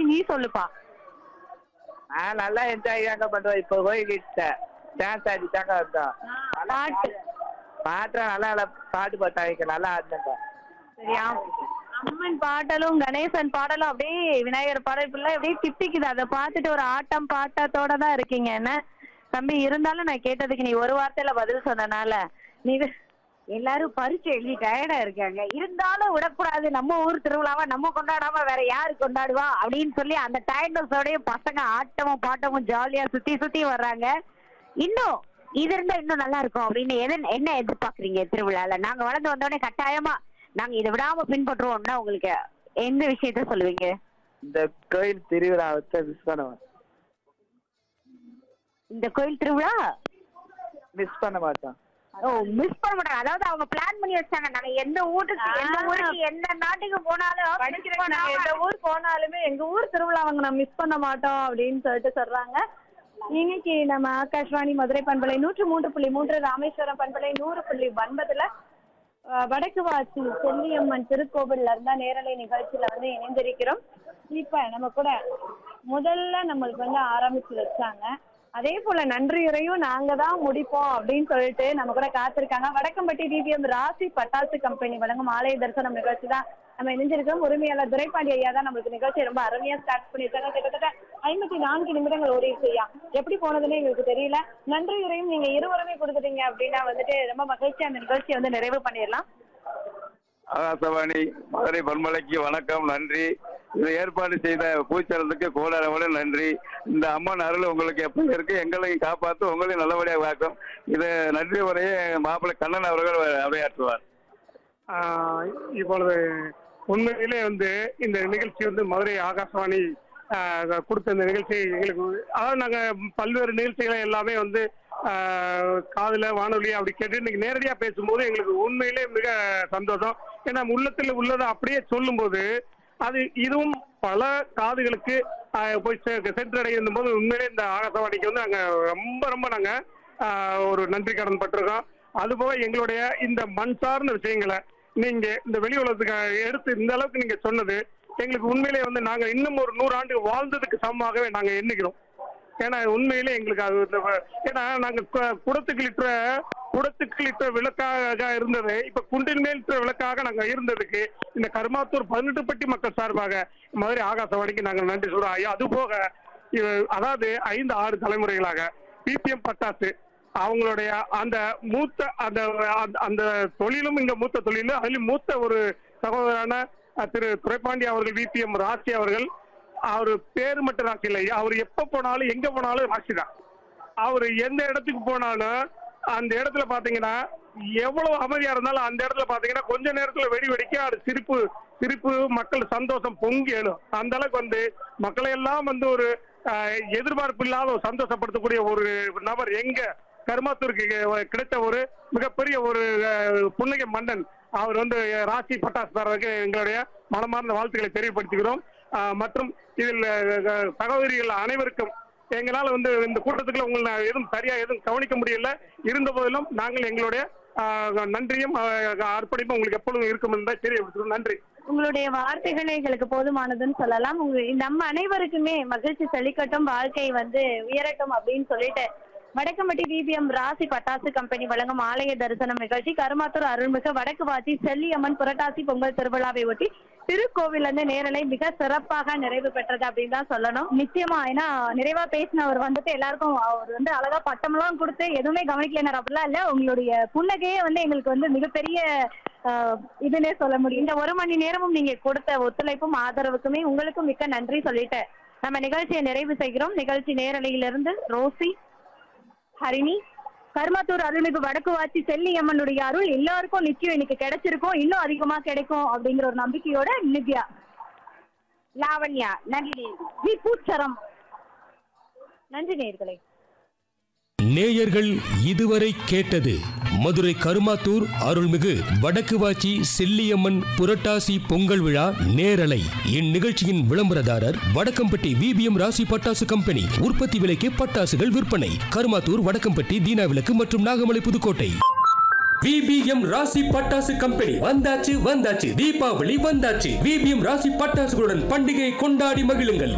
நீ சொல்லுப்பா நான் நல்லா என்ஜாய் தாங்க பண்ணுவேன் இப்போ கோயில்கிட்ட டான்ஸ் ஆடி தாங்க வந்தோம் நல்லா பாட்டு. பாட்டு நல்லா நல்லா பாட்டு பாட்டாங்க நல்லா ஆடினாங்க சரியா அம்மன் பாடலும் கணேசன் பாடலும் அப்படியே விநாயகர் பாடல் இப்படிலாம் அப்படியே திட்டிக்குது அதை பார்த்துட்டு ஒரு ஆட்டம் பாட்டத்தோட தான் இருக்கீங்க என்ன தம்பி இருந்தாலும் நான் கேட்டதுக்கு நீ ஒரு வார்த்தையில பதில் சொன்னனால நீ வே- எல்லாரும் பரிச்சை எழுதி டயர்டா இருக்காங்க இருந்தாலும் விடக்கூடாது நம்ம ஊர் திருவிழாவா நம்ம கொண்டாடாம வேற யாரு கொண்டாடுவா அப்படின்னு சொல்லி அந்த டயர்ட்னஸோடய பசங்க ஆட்டமும் பாட்டமும் ஜாலியா சுத்தி சுத்தி வர்றாங்க இன்னும் இது இருந்தா இன்னும் நல்லா இருக்கும் அப்படின்னு எது என்ன எதிர்பார்க்கறீங்க திருவிழால நாங்க வளர்ந்து வந்தோடனே கட்டாயமா நாங்க இதை விடாம பின்பற்றுவோம்னா உங்களுக்கு எந்த விஷயத்த சொல்லுவீங்க இந்த கோயில் திருவிழாவை மிஸ் பண்ணுவேன் இந்த கோயில் திருவிழா மிஸ் பண்ண மாட்டோம் ஓ மிஸ் பண்ண மாட்டாங்க அதாவது அவங்க பிளான் பண்ணி வச்சாங்க நாங்க எந்த ஊருக்கு எந்த ஆ. ஊருக்கு எந்த நாட்டுக்கு போனாலும் படிக்கிறவங்க நாங்க எந்த ஊர் போனாலுமே எங்க ஊர் திருவிழாவங்க நான் மிஸ் பண்ண மாட்டோம் அப்படின்னு சொல்லிட்டு சொல்றாங்க இன்னைக்கு நம்ம ஆகாஷ்வாணி மதுரை பண்பலை நூற்று மூன்று புள்ளி மூன்று ராமேஸ்வரம் பண்பலை நூறு புள்ளி ஒன்பதுல அஹ், வடக்கு வாச்சி செல்லியம்மன் திருக்கோவில்ல இருந்தா நேரலை நிகழ்ச்சியில வந்து இணைந்திருக்கிறோம் இப்ப நம்ம கூட முதல்ல நம்மளுக்கு வந்து ஆரம்பிச்சு வச்சாங்க அதே போல நன்றியுரையும் நாங்க தான் முடிப்போம் அப்படின்னு சொல்லிட்டு நம்ம கூட காத்திருக்காங்க வடக்கம்பட்டி டிவிஎம் ராசி பட்டாசு கம்பெனி வழங்கும் ஆலய தரிசனம் நிகழ்ச்சி தான் நம்ம இணைஞ்சிருக்கோம் உரிமையாளர் துரைப்பாண்டி ஐயா தான் நம்மளுக்கு நிகழ்ச்சி ரொம்ப அருமையா ஸ்டார்ட் பண்ணியிருக்காங்க கிட்டத்தட்ட ஐம்பத்தி நான்கு நிமிடங்கள் ஓடி செய்யா எப்படி போனதுன்னு எங்களுக்கு தெரியல நன்றியுரையும் நீங்க இருவருமே கொடுத்துட்டீங்க அப்படின்னா வந்துட்டு ரொம்ப மகிழ்ச்சியா அந்த நிகழ்ச்சியை வந்து நிறைவு பண்ணிடலாம் ஆகாசவாணி மதுரை பன்மலைக்கு வணக்கம் நன்றி இதை ஏற்பாடு செய்த பூச்சரத்துக்கு கோடாரவோட நன்றி இந்த அம்மன் அருள் உங்களுக்கு எப்படி இருக்கு எங்களையும் காப்பாற்று உங்களையும் நல்லபடியாக காக்கும் இது நன்றி உரையை மாப்பிள்ளை கண்ணன் அவர்கள் உரையாற்றுவார் ஆஹ் இப்பொழுது உண்மையிலே வந்து இந்த நிகழ்ச்சி வந்து மதுரை ஆகாசவாணி ஆஹ் கொடுத்த இந்த நிகழ்ச்சி எங்களுக்கு அதாவது நாங்கள் பல்வேறு நிகழ்ச்சிகளை எல்லாமே வந்து ஆஹ் காதுல வானொலி அப்படி கேட்டு இன்னைக்கு நேரடியாக பேசும்போது எங்களுக்கு உண்மையிலே மிக சந்தோஷம் ஏன்னா உள்ளத்தில் உள்ளதை அப்படியே சொல்லும்போது அது இதுவும் பல காதுகளுக்கு ஆஹ் போய் செ- சென்றடையும் போது உண்மையிலே இந்த ஆகாசவாணிக்கு வந்து நாங்கள் ரொம்ப ரொம்ப நாங்கள் ஒரு நன்றி கடன் பட்டிருக்கோம் அதுபோக எங்களுடைய இந்த மண் சார்ந்த விஷயங்களை நீங்க இந்த வெளி உலகத்துக்கு எடுத்து இந்த அளவுக்கு நீங்க சொன்னது எங்களுக்கு உண்மையிலே வந்து நாங்க இன்னும் ஒரு நூறு ஆண்டு வாழ்ந்ததுக்கு சமமாகவே நாங்க எண்ணிக்கிறோம் ஏன்னா உண்மையிலே எங்களுக்கு அது இந்த வ- ஏன்னா நாங்க கு- குடத்துக்கு லிட்டர குடத்துக்கு லிட்டர் விளக்காக இருந்தது இப்ப குண்டின் மேல் லிட்டர் விளக்காக நாங்க இருந்ததுக்கு இந்த கருமாத்தூர் பதினெட்டு பட்டி மக்கள் சார்பாக மதுரை ஆகாசவாணிக்கு நாங்கள் நன்றி சொல்றோம் ஐயா அது போக இது- அதாவது ஐந்து ஆறு தலைமுறைகளாக பிபிஎம் பட்டாசு அவங்களுடைய அந்த மூத்த அந்த அந்த- அந்த தொழிலும் இங்க மூத்த தொழில் அதிலும் மூத்த ஒரு சகோதரரான அஹ், திரு துரைப்பாண்டி அவர்கள் விபிஎம் ராசி அவர்கள் அவர் பேரு மட்டும் ராசி இல்லை அவர் எப்ப போனாலும் எங்க போனாலும் ராசி தான் அவர் எந்த இடத்துக்கு போனாலும் அந்த இடத்துல பாத்தீங்கன்னா எவ்வளவு அமைதியா இருந்தாலும் அந்த இடத்துல பாத்தீங்கன்னா கொஞ்ச நேரத்துல வெடி வெடிக்க அது சிரிப்பு சிரிப்பு மக்கள் சந்தோஷம் பொங்கி எழும் அந்த அளவுக்கு வந்து மக்களை எல்லாம் வந்து ஒரு ஆஹ், எதிர்பார்ப்பு இல்லாத ஒரு சந்தோஷப்படுத்தக்கூடிய ஒரு நபர் எங்க கருமாத்தூருக்கு கிடைத்த ஒரு மிகப்பெரிய ஒரு ஆஹ், புன்னகை மன்னன் அவர் வந்து ராசி பட்டாசு தரதுக்கு எங்களுடைய மனமார்ந்த வாழ்த்துக்களை தெரியப்படுத்துகிறோம் ஆஹ், மற்றும் இதில் ஆஹ், சகோதரிகள் அனைவருக்கும் எங்களால் வந்து இந்த கூட்டத்துக்குள்ள உங்களை நான் எதுவும் சரியா எதுவும் கவனிக்க முடியல இருந்த போதிலும் நாங்கள் எங்களுடைய ஆஹ், நன்றியும் ஆஹ், அர்ப்பணிப்பும் உங்களுக்கு எப்பொழுதும் இருக்கும் என்பதை தெரியப்படுத்துகிறோம் நன்றி உங்களுடைய வார்த்தைகளே எங்களுக்கு போதுமானதுன்னு சொல்லலாம் உங்க நம்ம அனைவருக்குமே மகிழ்ச்சி செழிக்கட்டும் வாழ்க்கை வந்து உயரட்டும் அப்படின்னு சொல்லிட்டு வடக்கம்பட்டி பிபிஎம் ராசி பட்டாசு கம்பெனி வழங்கும் ஆலய தரிசனம் நிகழ்ச்சி கருமாத்தூர் அருள்மிகு வடக்கு வாச்சி செல்லியம்மன் புரட்டாசி பொங்கல் திருவிழாவை ஒட்டி திருக்கோவில் வந்து நேரலை மிக சிறப்பாக நிறைவு பெற்றது அப்படின்னு தான் சொல்லணும் நிச்சயமா ஏன்னா நிறைவா பேசினவர் வந்துட்டு எல்லாருக்கும் அவர் வந்து அழகா பட்டம்லாம் கொடுத்து எதுவுமே கவனிக்கலைனார் அப்படிலாம் இல்ல உங்களுடைய புன்னகையே வந்து எங்களுக்கு வந்து மிகப்பெரிய ஆஹ், இதுன்னே சொல்ல முடியும் இந்த ஒரு மணி நேரமும் நீங்க கொடுத்த ஒத்துழைப்பும் ஆதரவுக்குமே உங்களுக்கும் மிக்க நன்றி சொல்லிட்டு நம்ம நிகழ்ச்சியை நிறைவு செய்கிறோம் நிகழ்ச்சி நேரலையிலிருந்து ரோசி ஹரிணி கருமாத்தூர் அருள்மிகு வடக்கு வாச்சி செல்லியம்மனுடைய அருள் எல்லாருக்கும் நிச்சயம் இன்னைக்கு கிடைச்சிருக்கும் இன்னும் அதிகமா கிடைக்கும் அப்படிங்கிற ஒரு நம்பிக்கையோட நித்யா லாவண்யா நன்றி வி பூச்சரம் நன்றி நேயர்களே நேயர்கள் இதுவரை கேட்டது மதுரை கருமாத்தூர் அருள்மிகு வடக்கு வாச்சி செல்லியம்மன் புரட்டாசி பொங்கல் விழா நேரலை இந்நிகழ்ச்சியின் விளம்பரதாரர் வடக்கம்பட்டி விபிஎம் ராசி பட்டாசு கம்பெனி உற்பத்தி விலைக்கு பட்டாசுகள் விற்பனை கருமாத்தூர் வடக்கம்பட்டி தீனா விளக்கு மற்றும் நாகமலை புதுக்கோட்டை விபிஎம் ராசி பட்டாசு கம்பெனி வந்தாச்சு வந்தாச்சு தீபாவளி வந்தாச்சு விபிஎம் ராசி பட்டாசுகளுடன் பண்டிகை கொண்டாடி மகிழுங்கள்